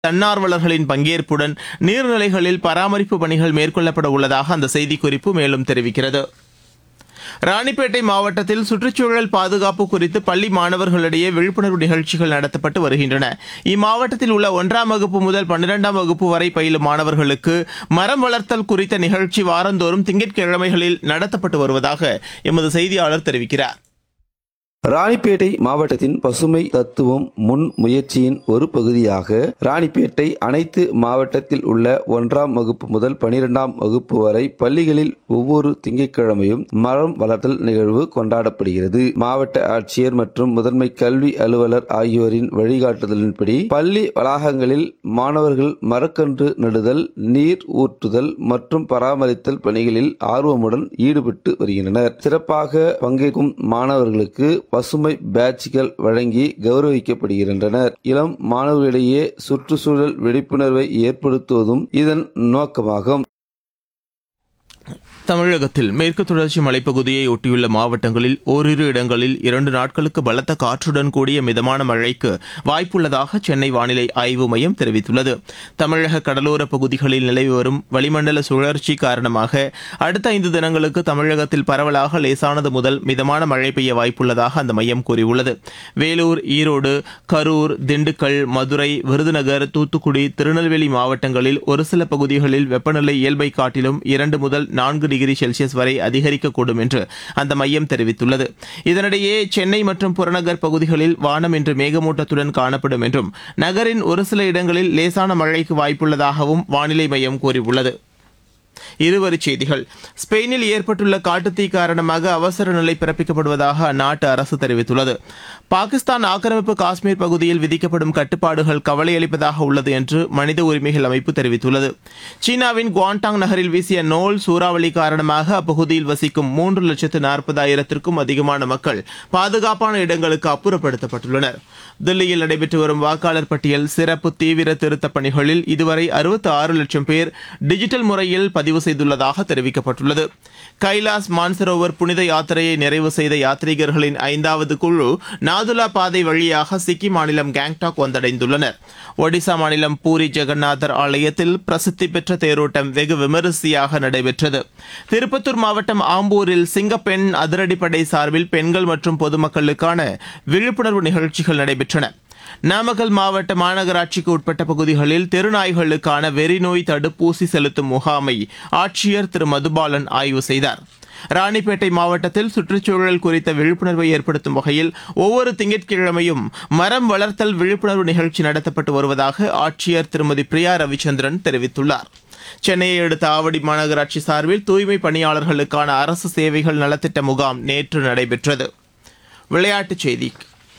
தன்னார்வலர்களின் பங்கேற்புடன் நீர்நிலைகளில் பராமரிப்பு பணிகள் மேற்கொள்ளப்பட உள்ளதாக அந்த செய்திக்குறிப்பு மேலும் தெரிவிக்கிறது ராணிப்பேட்டை மாவட்டத்தில் சுற்றுச்சூழல் பாதுகாப்பு குறித்து பள்ளி மாணவர்களிடையே விழிப்புணர்வு நிகழ்ச்சிகள் நடத்தப்பட்டு வருகின்றன இம்மாவட்டத்தில் உள்ள ஒன்றாம் வகுப்பு முதல் பன்னிரெண்டாம் வகுப்பு வரை பயிலும் மாணவர்களுக்கு மரம் வளர்த்தல் குறித்த நிகழ்ச்சி வாரந்தோறும் திங்கட்கிழமைகளில் நடத்தப்பட்டு வருவதாக எமது செய்தியாளர் தெரிவிக்கிறார் ராணிப்பேட்டை மாவட்டத்தின் பசுமை தத்துவம் முன் முயற்சியின் ஒரு பகுதியாக ராணிப்பேட்டை அனைத்து மாவட்டத்தில் உள்ள ஒன்றாம் வகுப்பு முதல் பனிரெண்டாம் வகுப்பு வரை பள்ளிகளில் ஒவ்வொரு திங்கட்கிழமையும் மரம் வளர்த்தல் நிகழ்வு கொண்டாடப்படுகிறது மாவட்ட ஆட்சியர் மற்றும் முதன்மை கல்வி அலுவலர் ஆகியோரின் வழிகாட்டுதலின்படி பள்ளி வளாகங்களில் மாணவர்கள் மரக்கன்று நடுதல் நீர் ஊற்றுதல் மற்றும் பராமரித்தல் பணிகளில் ஆர்வமுடன் ஈடுபட்டு வருகின்றனர் சிறப்பாக பங்கேற்கும் மாணவர்களுக்கு பசுமை பேட்ஜ்கள் வழங்கி கௌரவிக்கப்படுகின்றனர் இளம் மாணவர்களிடையே சுற்றுச்சூழல் விழிப்புணர்வை ஏற்படுத்துவதும் இதன் நோக்கமாகும் தமிழகத்தில் மேற்கு தொடர்ச்சி மலைப்பகுதியை ஒட்டியுள்ள மாவட்டங்களில் ஓரிரு இடங்களில் இரண்டு நாட்களுக்கு பலத்த காற்றுடன் கூடிய மிதமான மழைக்கு வாய்ப்புள்ளதாக சென்னை வானிலை ஆய்வு மையம் தெரிவித்துள்ளது தமிழக கடலோர பகுதிகளில் நிலவி வரும் வளிமண்டல சுழற்சி காரணமாக அடுத்த ஐந்து தினங்களுக்கு தமிழகத்தில் பரவலாக லேசானது முதல் மிதமான மழை பெய்ய வாய்ப்புள்ளதாக அந்த மையம் கூறியுள்ளது வேலூர் ஈரோடு கரூர் திண்டுக்கல் மதுரை விருதுநகர் தூத்துக்குடி திருநெல்வேலி மாவட்டங்களில் ஒரு சில பகுதிகளில் வெப்பநிலை இயல்பை காட்டிலும் இரண்டு முதல் நான்கு டிகிரி செல்சியஸ் வரை அதிகரிக்கக்கூடும் என்று அந்த மையம் தெரிவித்துள்ளது இதனிடையே சென்னை மற்றும் புறநகர் பகுதிகளில் வானம் இன்று மேகமூட்டத்துடன் காணப்படும் என்றும் நகரின் ஒரு சில இடங்களில் லேசான மழைக்கு வாய்ப்புள்ளதாகவும் வானிலை மையம் கூறியுள்ளது இருவரிச் செய்திகள் ஸ்பெயினில் ஏற்பட்டுள்ள காட்டுத்தீ காரணமாக அவசர நிலை பிறப்பிக்கப்படுவதாக அந்நாட்டு அரசு தெரிவித்துள்ளது பாகிஸ்தான் ஆக்கிரமிப்பு காஷ்மீர் பகுதியில் விதிக்கப்படும் கட்டுப்பாடுகள் கவலையளிப்பதாக உள்ளது என்று மனித உரிமைகள் அமைப்பு தெரிவித்துள்ளது சீனாவின் குவாண்டாங் நகரில் வீசிய நோல் சூறாவளி காரணமாக அப்பகுதியில் வசிக்கும் மூன்று லட்சத்து நாற்பதாயிரத்திற்கும் அதிகமான மக்கள் பாதுகாப்பான இடங்களுக்கு அப்புறப்படுத்தப்பட்டுள்ளனர் தில்லியில் நடைபெற்று வரும் வாக்காளர் பட்டியல் சிறப்பு தீவிர திருத்தப் பணிகளில் இதுவரை அறுபத்தி ஆறு லட்சம் பேர் டிஜிட்டல் முறையில் பதிவு செய்துள்ளதாக தெரிவிக்கப்பட்டுள்ளது கைலாஸ் மான்சரோவர் புனித யாத்திரையை நிறைவு செய்த யாத்ரீகர்களின் ஐந்தாவது குழு நாதுலா பாதை வழியாக சிக்கிம் மாநிலம் கேங்டாக் வந்தடைந்துள்ளனர் ஒடிசா மாநிலம் பூரி ஜெகநாதர் ஆலயத்தில் பிரசித்தி பெற்ற தேரோட்டம் வெகு விமரிசையாக நடைபெற்றது திருப்பத்தூர் மாவட்டம் ஆம்பூரில் சிங்கப்பெண் அதிரடிப்படை சார்பில் பெண்கள் மற்றும் பொதுமக்களுக்கான விழிப்புணர்வு நிகழ்ச்சிகள் நடைபெற்றன நாமக்கல் மாவட்ட மாநகராட்சிக்கு உட்பட்ட பகுதிகளில் தெருநாய்களுக்கான வெறிநோய் தடுப்பூசி செலுத்தும் முகாமை ஆட்சியர் திரு மதுபாலன் ஆய்வு செய்தார் ராணிப்பேட்டை மாவட்டத்தில் சுற்றுச்சூழல் குறித்த விழிப்புணர்வை ஏற்படுத்தும் வகையில் ஒவ்வொரு திங்கட்கிழமையும் மரம் வளர்த்தல் விழிப்புணர்வு நிகழ்ச்சி நடத்தப்பட்டு வருவதாக ஆட்சியர் திருமதி பிரியா ரவிச்சந்திரன் தெரிவித்துள்ளார் சென்னையை அடுத்த ஆவடி மாநகராட்சி சார்பில் தூய்மை பணியாளர்களுக்கான அரசு சேவைகள் நலத்திட்ட முகாம் நேற்று நடைபெற்றது விளையாட்டுச் செய்தி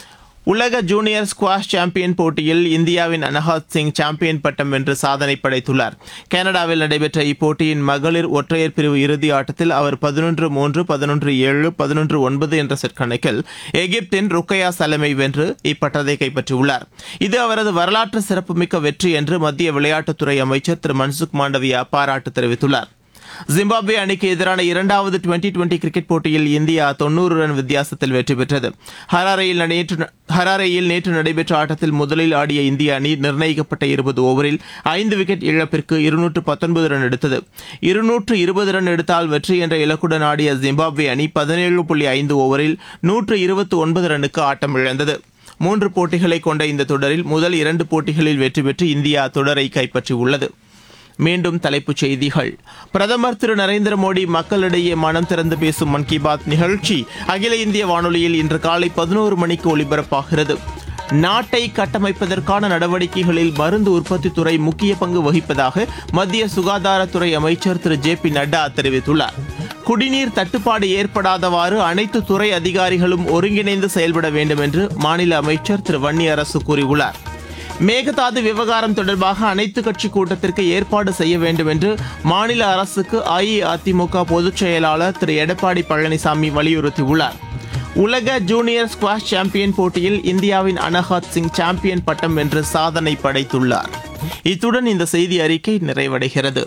உலக ஜூனியர் ஸ்குவாஷ் சாம்பியன் போட்டியில் இந்தியாவின் அனஹாத் சிங் சாம்பியன் பட்டம் வென்று சாதனை படைத்துள்ளார் கனடாவில் நடைபெற்ற இப்போட்டியின் மகளிர் ஒற்றையர் பிரிவு இறுதி ஆட்டத்தில் அவர் பதினொன்று மூன்று பதினொன்று ஏழு பதினொன்று ஒன்பது என்ற செட் கணக்கில் எகிப்தின் ருக்கையா சலமை வென்று இப்பட்டத்தை கைப்பற்றியுள்ளார் இது அவரது வரலாற்று சிறப்புமிக்க வெற்றி என்று மத்திய விளையாட்டுத்துறை அமைச்சர் திரு மன்சுக் மாண்டவியா பாராட்டு தெரிவித்துள்ளார் ஜிம்பாப்வே அணிக்கு எதிரான இரண்டாவது டுவெண்டி டுவெண்டி கிரிக்கெட் போட்டியில் இந்தியா தொன்னூறு ரன் வித்தியாசத்தில் வெற்றி பெற்றது ஹராரையில் நேற்று ஹராரேயில் நேற்று நடைபெற்ற ஆட்டத்தில் முதலில் ஆடிய இந்திய அணி நிர்ணயிக்கப்பட்ட இருபது ஓவரில் ஐந்து விக்கெட் இழப்பிற்கு இருநூற்று பத்தொன்பது ரன் எடுத்தது இருநூற்று இருபது ரன் எடுத்தால் வெற்றி என்ற இலக்குடன் ஆடிய ஜிம்பாப்வே அணி பதினேழு புள்ளி ஐந்து ஓவரில் நூற்று இருபத்தி ஒன்பது ரன்னுக்கு ஆட்டம் இழந்தது மூன்று போட்டிகளை கொண்ட இந்த தொடரில் முதல் இரண்டு போட்டிகளில் வெற்றி பெற்று இந்தியா தொடரை கைப்பற்றியுள்ளது மீண்டும் தலைப்புச் செய்திகள் பிரதமர் திரு நரேந்திர மோடி மக்களிடையே மனம் திறந்து பேசும் மன் கி பாத் நிகழ்ச்சி அகில இந்திய வானொலியில் இன்று காலை பதினோரு மணிக்கு ஒலிபரப்பாகிறது நாட்டை கட்டமைப்பதற்கான நடவடிக்கைகளில் மருந்து உற்பத்தித் துறை முக்கிய பங்கு வகிப்பதாக மத்திய சுகாதாரத்துறை அமைச்சர் திரு ஜே பி நட்டா தெரிவித்துள்ளார் குடிநீர் தட்டுப்பாடு ஏற்படாதவாறு அனைத்து துறை அதிகாரிகளும் ஒருங்கிணைந்து செயல்பட வேண்டும் என்று மாநில அமைச்சர் திரு வன்னியரசு கூறியுள்ளார் மேகதாது விவகாரம் தொடர்பாக அனைத்து கட்சி கூட்டத்திற்கு ஏற்பாடு செய்ய வேண்டும் என்று மாநில அரசுக்கு அஇஅதிமுக பொதுச் செயலாளர் திரு எடப்பாடி பழனிசாமி வலியுறுத்தியுள்ளார் உலக ஜூனியர் ஸ்குவாஷ் சாம்பியன் போட்டியில் இந்தியாவின் அனஹாத் சிங் சாம்பியன் பட்டம் வென்று சாதனை படைத்துள்ளார் இத்துடன் இந்த செய்தி அறிக்கை நிறைவடைகிறது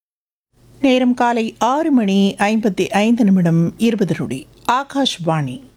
நேரம் காலை ஆறு மணி ஐம்பத்தி ஐந்து நிமிடம் இருபது நொடி ஆகாஷ்வாணி